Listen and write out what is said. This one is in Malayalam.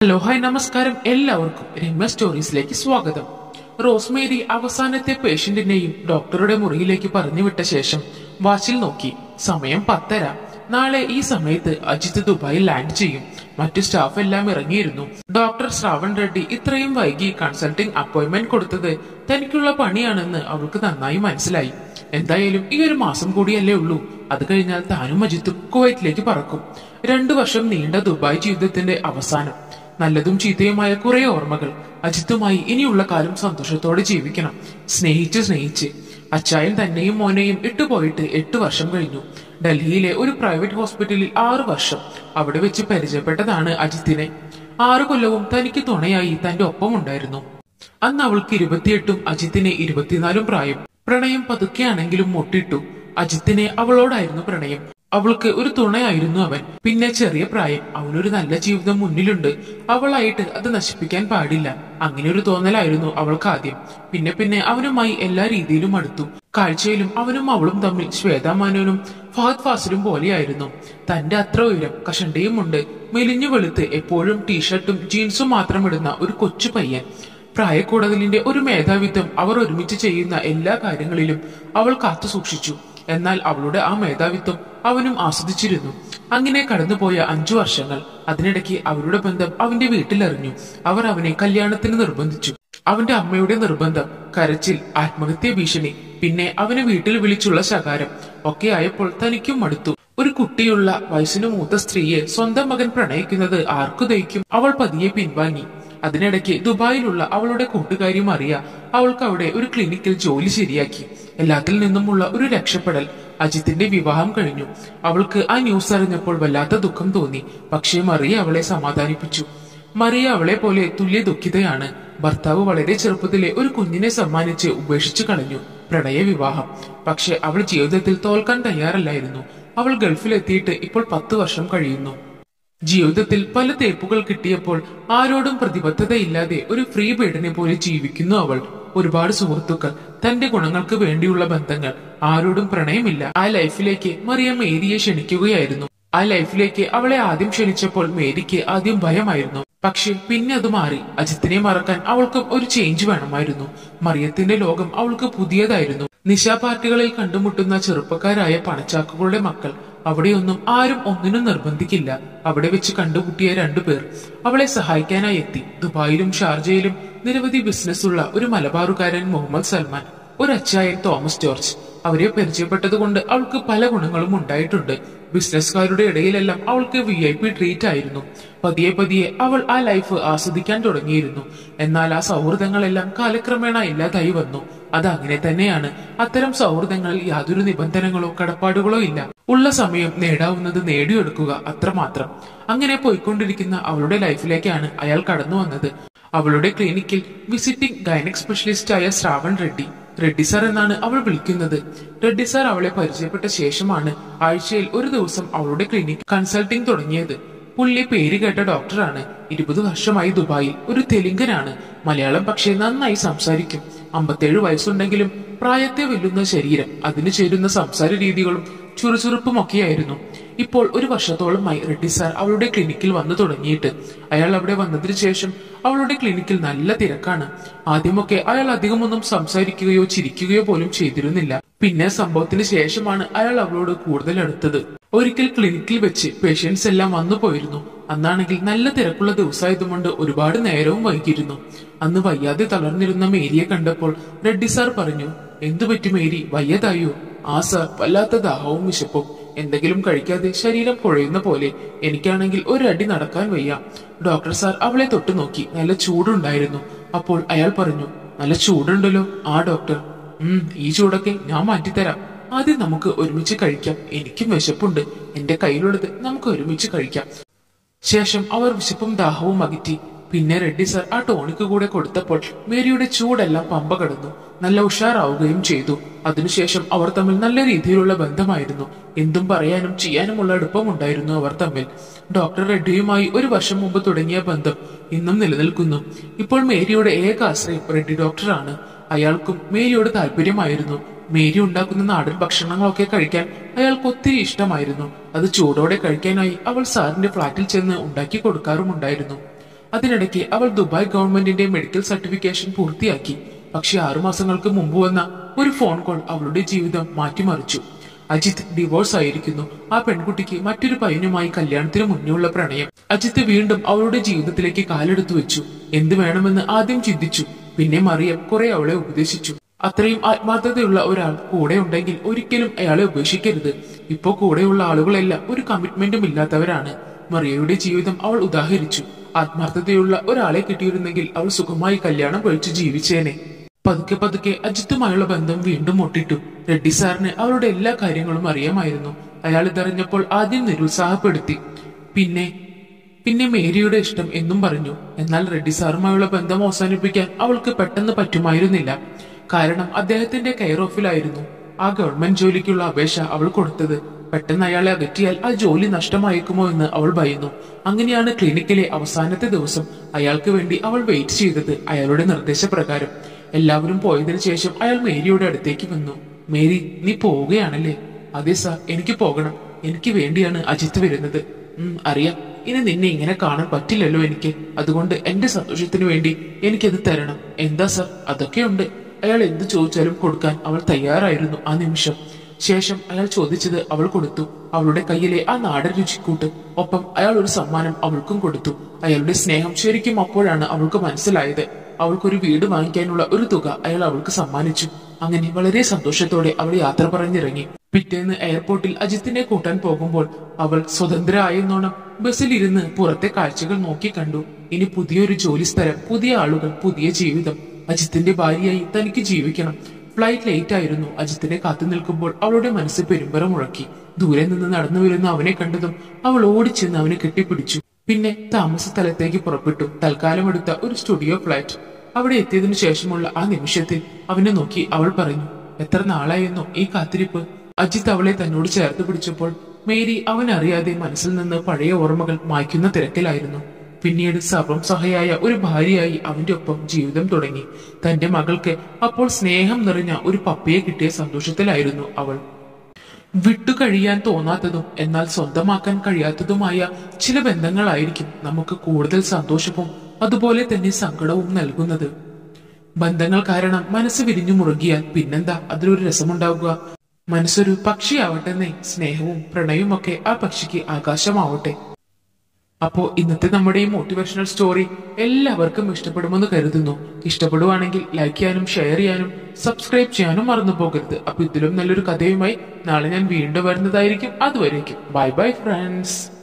ഹലോ ഹായ് നമസ്കാരം എല്ലാവർക്കും രമ്യ സ്റ്റോറീസിലേക്ക് സ്വാഗതം റോസ്മേരി അവസാനത്തെ പേഷ്യന്റിനെയും ഡോക്ടറുടെ മുറിയിലേക്ക് പറഞ്ഞു വിട്ട ശേഷം വാച്ചിൽ നോക്കി സമയം പത്തര നാളെ ഈ സമയത്ത് അജിത് ദുബായിൽ ലാൻഡ് ചെയ്യും മറ്റു സ്റ്റാഫ് എല്ലാം ഇറങ്ങിയിരുന്നു ഡോക്ടർ ശ്രാവൺ റെഡ്ഡി ഇത്രയും വൈകി കൺസൾട്ടിംഗ് അപ്പോയിന്റ്മെന്റ് കൊടുത്തത് തനിക്കുള്ള പണിയാണെന്ന് അവൾക്ക് നന്നായി മനസ്സിലായി എന്തായാലും ഈ ഒരു മാസം കൂടിയല്ലേ ഉള്ളൂ അത് കഴിഞ്ഞാൽ താനും അജിത്തും കുവൈറ്റിലേക്ക് പറക്കും രണ്ടു വർഷം നീണ്ട ദുബായ് ജീവിതത്തിന്റെ അവസാനം നല്ലതും ചീത്തയുമായ കുറെ ഓർമ്മകൾ അജിത്തുമായി ഇനിയുള്ള കാലം സന്തോഷത്തോടെ ജീവിക്കണം സ്നേഹിച്ച് സ്നേഹിച്ച് അച്ചായൻ തന്നെയും മോനെയും ഇട്ടുപോയിട്ട് എട്ട് വർഷം കഴിഞ്ഞു ഡൽഹിയിലെ ഒരു പ്രൈവറ്റ് ഹോസ്പിറ്റലിൽ ആറു വർഷം അവിടെ വെച്ച് പരിചയപ്പെട്ടതാണ് അജിത്തിനെ ആറു കൊല്ലവും തനിക്ക് തുണയായി തന്റെ ഒപ്പമുണ്ടായിരുന്നു അന്ന് അവൾക്ക് ഇരുപത്തിയെട്ടും അജിത്തിന് ഇരുപത്തിനാലും പ്രായം പ്രണയം പതുക്കെയാണെങ്കിലും മുട്ടിട്ടു അജിത്തിനെ അവളോടായിരുന്നു പ്രണയം അവൾക്ക് ഒരു തുണയായിരുന്നു അവൻ പിന്നെ ചെറിയ പ്രായം അവനൊരു നല്ല ജീവിതം മുന്നിലുണ്ട് അവളായിട്ട് അത് നശിപ്പിക്കാൻ പാടില്ല അങ്ങനെ ഒരു തോന്നലായിരുന്നു അവൾക്ക് ആദ്യം പിന്നെ പിന്നെ അവനുമായി എല്ലാ രീതിയിലും അടുത്തു കാഴ്ചയിലും അവനും അവളും തമ്മിൽ ശ്വേതാമാനവനും ഫഹദ് ഫാസിലും പോലെയായിരുന്നു തന്റെ അത്ര ഉയരം കഷണ്ടയും ഉണ്ട് മെലിഞ്ഞു വെളുത്ത് എപ്പോഴും ടീഷർട്ടും ജീൻസും മാത്രം ഇടുന്ന ഒരു കൊച്ചു പയ്യൻ പ്രായക്കൂടുതലിന്റെ ഒരു മേധാവിത്വം അവർ ഒരുമിച്ച് ചെയ്യുന്ന എല്ലാ കാര്യങ്ങളിലും അവൾ കാത്തു സൂക്ഷിച്ചു എന്നാൽ അവളുടെ ആ മേധാവിത്വം അവനും ആസ്വദിച്ചിരുന്നു അങ്ങനെ കടന്നുപോയ അഞ്ചു വർഷങ്ങൾ അതിനിടയ്ക്ക് അവരുടെ ബന്ധം അവന്റെ വീട്ടിലറിഞ്ഞു അവർ അവനെ കല്യാണത്തിന് നിർബന്ധിച്ചു അവന്റെ അമ്മയുടെ നിർബന്ധം കരച്ചിൽ ആത്മഹത്യ ഭീഷണി പിന്നെ അവനെ വീട്ടിൽ വിളിച്ചുള്ള ശകാരം ഒക്കെ ആയപ്പോൾ തനിക്കും മടുത്തു ഒരു കുട്ടിയുള്ള വയസ്സിനു മൂത്ത സ്ത്രീയെ സ്വന്തം മകൻ പ്രണയിക്കുന്നത് ആർക്കു ദഹിക്കും അവൾ പതിയെ പിൻവാങ്ങി അതിനിടയ്ക്ക് ദുബായിലുള്ള അവളുടെ കൂട്ടുകാരി മറിയ അവൾക്ക് അവിടെ ഒരു ക്ലിനിക്കിൽ ജോലി ശരിയാക്കി എല്ലാത്തിൽ നിന്നുമുള്ള ഒരു രക്ഷപ്പെടൽ അജിത്തിന്റെ വിവാഹം കഴിഞ്ഞു അവൾക്ക് ആ ന്യൂസ് അറിഞ്ഞപ്പോൾ വല്ലാത്ത ദുഃഖം തോന്നി പക്ഷേ മറിയ അവളെ സമാധാനിപ്പിച്ചു മറിയ അവളെ പോലെ തുല്യ ദുഃഖിതയാണ് ഭർത്താവ് വളരെ ചെറുപ്പത്തിലെ ഒരു കുഞ്ഞിനെ സമ്മാനിച്ച് ഉപേക്ഷിച്ചു കളഞ്ഞു പ്രണയ വിവാഹം പക്ഷെ അവൾ ജീവിതത്തിൽ തോൽക്കാൻ തയ്യാറല്ലായിരുന്നു അവൾ ഗൾഫിലെത്തിയിട്ട് ഇപ്പോൾ പത്ത് വർഷം കഴിയുന്നു ജീവിതത്തിൽ പല തേപ്പുകൾ കിട്ടിയപ്പോൾ ആരോടും പ്രതിബദ്ധതയില്ലാതെ ഒരു ഫ്രീ ബേഡിനെ പോലെ ജീവിക്കുന്നു അവൾ ഒരുപാട് സുഹൃത്തുക്കൾ തന്റെ ഗുണങ്ങൾക്ക് വേണ്ടിയുള്ള ബന്ധങ്ങൾ ആരോടും പ്രണയമില്ല ആ ലൈഫിലേക്ക് മറിയ മേരിയെ ക്ഷണിക്കുകയായിരുന്നു ആ ലൈഫിലേക്ക് അവളെ ആദ്യം ക്ഷണിച്ചപ്പോൾ മേരിക്ക് ആദ്യം ഭയമായിരുന്നു പക്ഷെ പിന്നെ അത് മാറി അജിത്തിനെ മറക്കാൻ അവൾക്കും ഒരു ചേഞ്ച് വേണമായിരുന്നു മറിയത്തിന്റെ ലോകം അവൾക്ക് പുതിയതായിരുന്നു നിശാ പാർട്ടികളിൽ കണ്ടുമുട്ടുന്ന ചെറുപ്പക്കാരായ പണച്ചാക്കുകളുടെ മക്കൾ അവിടെയൊന്നും ആരും ഒന്നിനും നിർബന്ധിക്കില്ല അവിടെ വെച്ച് കണ്ടുമുട്ടിയ രണ്ടുപേർ അവളെ സഹായിക്കാനായി എത്തി ദുബായിലും ഷാർജയിലും നിരവധി ബിസിനസ് ഉള്ള ഒരു മലബാറുകാരൻ മുഹമ്മദ് സൽമാൻ ഒരു അച്ചായൻ തോമസ് ജോർജ് അവരെ പരിചയപ്പെട്ടതുകൊണ്ട് അവൾക്ക് പല ഗുണങ്ങളും ഉണ്ടായിട്ടുണ്ട് ബിസിനസ്സുകാരുടെ ഇടയിലെല്ലാം അവൾക്ക് വി ഐ പി ട്രീറ്റ് ആയിരുന്നു പതിയെ പതിയെ അവൾ ആ ലൈഫ് ആസ്വദിക്കാൻ തുടങ്ങിയിരുന്നു എന്നാൽ ആ സൗഹൃദങ്ങളെല്ലാം കാലക്രമേണ ഇല്ലാതായി വന്നു അത് അങ്ങനെ തന്നെയാണ് അത്തരം സൗഹൃദങ്ങളിൽ യാതൊരു നിബന്ധനകളോ കടപ്പാടുകളോ ഇല്ല ഉള്ള സമയം നേടാവുന്നത് നേടിയെടുക്കുക അത്രമാത്രം അങ്ങനെ പോയിക്കൊണ്ടിരിക്കുന്ന അവളുടെ ലൈഫിലേക്കാണ് അയാൾ കടന്നു വന്നത് അവളുടെ ക്ലിനിക്കിൽ വിസിറ്റിംഗ് ഗൈനക് സ്പെഷ്യലിസ്റ്റ് ആയ ശ്രാവൺ റെഡ്ഡി റെഡ്ഡി സാർ എന്നാണ് അവൾ വിളിക്കുന്നത് റെഡ്ഡി സാർ അവളെ പരിചയപ്പെട്ട ശേഷമാണ് ആഴ്ചയിൽ ഒരു ദിവസം അവളുടെ ക്ലിനിക് കൺസൾട്ടിംഗ് തുടങ്ങിയത് പുള്ളി പേര് കേട്ട ഡോക്ടറാണ് ഇരുപത് വർഷമായി ദുബായിൽ ഒരു തെലുങ്കനാണ് മലയാളം പക്ഷേ നന്നായി സംസാരിക്കും അമ്പത്തേഴ് വയസ്സുണ്ടെങ്കിലും പ്രായത്തെ വെല്ലുന്ന ശരീരം അതിന് ചേരുന്ന സംസാര രീതികളും ചുറുചുറുപ്പും ഒക്കെയായിരുന്നു ഇപ്പോൾ ഒരു വർഷത്തോളമായി റെഡ്ഡി സാർ അവളുടെ ക്ലിനിക്കിൽ വന്നു തുടങ്ങിയിട്ട് അയാൾ അവിടെ വന്നതിന് ശേഷം അവളുടെ ക്ലിനിക്കിൽ നല്ല തിരക്കാണ് ആദ്യമൊക്കെ അയാൾ അധികമൊന്നും സംസാരിക്കുകയോ ചിരിക്കുകയോ പോലും ചെയ്തിരുന്നില്ല പിന്നെ സംഭവത്തിന് ശേഷമാണ് അയാൾ അവളോട് കൂടുതൽ അടുത്തത് ഒരിക്കൽ ക്ലിനിക്കിൽ വെച്ച് പേഷ്യൻസ് എല്ലാം വന്നു പോയിരുന്നു അന്നാണെങ്കിൽ നല്ല തിരക്കുള്ള ദിവസമായതുകൊണ്ട് ഒരുപാട് നേരവും വൈകിയിരുന്നു അന്ന് വയ്യാതെ തളർന്നിരുന്ന മേരിയെ കണ്ടപ്പോൾ റെഡ്ഡി സാർ പറഞ്ഞു എന്തു പറ്റി മേരി വയ്യതായോ ആ സാർ വല്ലാത്ത ദാഹവും വിശപ്പും എന്തെങ്കിലും കഴിക്കാതെ ശരീരം കുഴയുന്ന പോലെ എനിക്കാണെങ്കിൽ ഒരടി നടക്കാൻ വയ്യ ഡോക്ടർ സാർ അവളെ തൊട്ടു നോക്കി നല്ല ചൂടുണ്ടായിരുന്നു അപ്പോൾ അയാൾ പറഞ്ഞു നല്ല ചൂടുണ്ടല്ലോ ആ ഡോക്ടർ ഉം ഈ ചൂടൊക്കെ ഞാൻ മാറ്റിത്തരാം ആദ്യം നമുക്ക് ഒരുമിച്ച് കഴിക്കാം എനിക്കും വിശപ്പുണ്ട് എന്റെ കയ്യിലുള്ളത് നമുക്ക് ഒരുമിച്ച് കഴിക്കാം ശേഷം അവർ വിശപ്പും ദാഹവും അകറ്റി പിന്നെ റെഡ്ഡി സർ ആ ടോണിക്ക് കൂടെ കൊടുത്തപ്പോൾ മേരിയുടെ ചൂടെല്ലാം പമ്പ കടന്നു നല്ല ഉഷാറാവുകയും ചെയ്തു അതിനുശേഷം അവർ തമ്മിൽ നല്ല രീതിയിലുള്ള ബന്ധമായിരുന്നു എന്തും പറയാനും ചെയ്യാനുമുള്ള അടുപ്പമുണ്ടായിരുന്നു അവർ തമ്മിൽ ഡോക്ടർ റെഡ്ഡിയുമായി ഒരു വർഷം മുമ്പ് തുടങ്ങിയ ബന്ധം ഇന്നും നിലനിൽക്കുന്നു ഇപ്പോൾ മേരിയുടെ ഏക ആശ്രയം റെഡ്ഡി ഡോക്ടറാണ് അയാൾക്കും മേരിയോട് താല്പര്യമായിരുന്നു മേരി ഉണ്ടാക്കുന്ന നാടൻ ഭക്ഷണങ്ങളൊക്കെ കഴിക്കാൻ അയാൾക്ക് ഒത്തിരി ഇഷ്ടമായിരുന്നു അത് ചൂടോടെ കഴിക്കാനായി അവൾ സാറിന്റെ ഫ്ളാറ്റിൽ ചെന്ന് ഉണ്ടാക്കി കൊടുക്കാറുമുണ്ടായിരുന്നു അതിനിടയ്ക്ക് അവൾ ദുബായ് ഗവൺമെന്റിന്റെ മെഡിക്കൽ സർട്ടിഫിക്കേഷൻ പൂർത്തിയാക്കി പക്ഷെ ആറുമാസങ്ങൾക്ക് മുമ്പ് വന്ന ഒരു ഫോൺ കോൾ അവളുടെ ജീവിതം മാറ്റിമറിച്ചു അജിത് ഡിവോഴ്സ് ആയിരിക്കുന്നു ആ പെൺകുട്ടിക്ക് മറ്റൊരു പയ്യനുമായി കല്യാണത്തിന് മുന്നേയുള്ള പ്രണയം അജിത്ത് വീണ്ടും അവളുടെ ജീവിതത്തിലേക്ക് കാലെടുത്തു വെച്ചു എന്ത് വേണമെന്ന് ആദ്യം ചിന്തിച്ചു പിന്നെ മറിയം കുറെ അവളെ ഉപദേശിച്ചു അത്രയും ആത്മാർത്ഥതയുള്ള ഒരാൾ കൂടെ ഉണ്ടെങ്കിൽ ഒരിക്കലും അയാളെ ഉപേക്ഷിക്കരുത് ഇപ്പോ കൂടെയുള്ള ആളുകളെല്ലാം ഒരു കമ്മിറ്റ്മെന്റും ഇല്ലാത്തവരാണ് മറിയയുടെ ജീവിതം അവൾ ഉദാഹരിച്ചു ആത്മാർത്ഥതയുള്ള ഒരാളെ കിട്ടിയിരുന്നെങ്കിൽ അവൾ സുഖമായി കല്യാണം കഴിച്ച് ജീവിച്ചേനെ പതുക്കെ പതുക്കെ അജിത്തുമായുള്ള ബന്ധം വീണ്ടും മുട്ടിട്ടു റെഡ്ഡി സാറിന് അവളുടെ എല്ലാ കാര്യങ്ങളും അറിയാമായിരുന്നു അയാൾ ഇതറിഞ്ഞപ്പോൾ ആദ്യം നിരുത്സാഹപ്പെടുത്തി പിന്നെ പിന്നെ മേരിയുടെ ഇഷ്ടം എന്നും പറഞ്ഞു എന്നാൽ റെഡ്ഡി സാറുമായുള്ള ബന്ധം അവസാനിപ്പിക്കാൻ അവൾക്ക് പെട്ടെന്ന് പറ്റുമായിരുന്നില്ല കാരണം അദ്ദേഹത്തിന്റെ കെയർ ഓഫിലായിരുന്നു ആ ഗവൺമെന്റ് ജോലിക്കുള്ള അപേക്ഷ അവൾ കൊടുത്തത് പെട്ടെന്ന് അയാളെ അകറ്റിയാൽ ആ ജോലി നഷ്ടമായേക്കുമോ എന്ന് അവൾ ഭയന്നു അങ്ങനെയാണ് ക്ലിനിക്കിലെ അവസാനത്തെ ദിവസം അയാൾക്ക് വേണ്ടി അവൾ വെയിറ്റ് ചെയ്തത് അയാളുടെ നിർദ്ദേശപ്രകാരം എല്ലാവരും പോയതിനു ശേഷം അയാൾ മേരിയുടെ അടുത്തേക്ക് വന്നു മേരി നീ പോവുകയാണല്ലേ അതെ സാർ എനിക്ക് പോകണം എനിക്ക് വേണ്ടിയാണ് അജിത്ത് വരുന്നത് ഉം അറിയാം ഇനി നിന്നെ ഇങ്ങനെ കാണാൻ പറ്റില്ലല്ലോ എനിക്ക് അതുകൊണ്ട് എന്റെ സന്തോഷത്തിന് വേണ്ടി എനിക്കത് തരണം എന്താ സാർ അതൊക്കെയുണ്ട് അയാൾ എന്ത് ചോദിച്ചാലും കൊടുക്കാൻ അവൾ തയ്യാറായിരുന്നു ആ നിമിഷം ശേഷം അയാൾ ചോദിച്ചത് അവൾ കൊടുത്തു അവളുടെ കയ്യിലെ ആ നാടൻ രുചിക്കൂട്ട് ഒപ്പം അയാൾ ഒരു സമ്മാനം അവൾക്കും കൊടുത്തു അയാളുടെ സ്നേഹം ശരിക്കും അപ്പോഴാണ് അവൾക്ക് മനസ്സിലായത് അവൾക്കൊരു വീട് വാങ്ങിക്കാനുള്ള ഒരു തുക അയാൾ അവൾക്ക് സമ്മാനിച്ചു അങ്ങനെ വളരെ സന്തോഷത്തോടെ അവൾ യാത്ര പറഞ്ഞിറങ്ങി പിറ്റേന്ന് എയർപോർട്ടിൽ അജിത്തിനെ കൂട്ടാൻ പോകുമ്പോൾ അവൾ സ്വതന്ത്രയായെന്നോണം ബസ്സിലിരുന്ന് പുറത്തെ കാഴ്ചകൾ നോക്കി കണ്ടു ഇനി പുതിയൊരു ജോലി സ്ഥലം പുതിയ ആളുകൾ പുതിയ ജീവിതം അജിത്തിന്റെ ഭാര്യയായി തനിക്ക് ജീവിക്കണം ഫ്ലൈറ്റ് ലേറ്റ് ആയിരുന്നു അജിത്തിനെ കാത്തു നിൽക്കുമ്പോൾ അവളുടെ മനസ്സ് പെരുമ്പറ മുഴക്കി ദൂരെ നിന്ന് നടന്നു വരുന്ന അവനെ കണ്ടതും അവൾ ഓടിച്ചെന്ന് അവനെ കെട്ടിപ്പിടിച്ചു പിന്നെ താമസ സ്ഥലത്തേക്ക് പുറപ്പെട്ടു തൽക്കാലം എടുത്ത ഒരു സ്റ്റുഡിയോ ഫ്ലാറ്റ് അവിടെ എത്തിയതിനു ശേഷമുള്ള ആ നിമിഷത്തിൽ അവനെ നോക്കി അവൾ പറഞ്ഞു എത്ര നാളായിരുന്നു ഈ കാത്തിരിപ്പ് അജിത്ത് അവളെ തന്നോട് ചേർത്ത് പിടിച്ചപ്പോൾ മേരി അവൻ അറിയാതെ മനസ്സിൽ നിന്ന് പഴയ ഓർമ്മകൾ മായ്ക്കുന്ന തിരക്കിലായിരുന്നു പിന്നീട് സർവം സഹയായ ഒരു ഭാര്യയായി അവന്റെ ഒപ്പം ജീവിതം തുടങ്ങി തന്റെ മകൾക്ക് അപ്പോൾ സ്നേഹം നിറഞ്ഞ ഒരു പപ്പയെ കിട്ടിയ സന്തോഷത്തിലായിരുന്നു അവൾ വിട്ടുകഴിയാൻ തോന്നാത്തതും എന്നാൽ സ്വന്തമാക്കാൻ കഴിയാത്തതുമായ ചില ബന്ധങ്ങളായിരിക്കും നമുക്ക് കൂടുതൽ സന്തോഷവും അതുപോലെ തന്നെ സങ്കടവും നൽകുന്നത് ബന്ധങ്ങൾ കാരണം മനസ്സ് വിരിഞ്ഞു മുറുകിയാൽ പിന്നെന്താ അതിലൊരു രസമുണ്ടാവുക മനസ്സൊരു പക്ഷിയാവട്ടെന്നേ സ്നേഹവും പ്രണയവും ഒക്കെ ആ പക്ഷിക്ക് ആകാശമാവട്ടെ അപ്പോ ഇന്നത്തെ നമ്മുടെ ഈ മോട്ടിവേഷണൽ സ്റ്റോറി എല്ലാവർക്കും ഇഷ്ടപ്പെടുമെന്ന് കരുതുന്നു ഇഷ്ടപ്പെടുവാണെങ്കിൽ ലൈക്ക് ചെയ്യാനും ഷെയർ ചെയ്യാനും സബ്സ്ക്രൈബ് ചെയ്യാനും മറന്നു പോകരുത് അപ്പൊ ഇതിലും നല്ലൊരു കഥയുമായി നാളെ ഞാൻ വീണ്ടും വരുന്നതായിരിക്കും അതുവരേക്കും ബൈ ബൈ ഫ്രണ്ട്സ്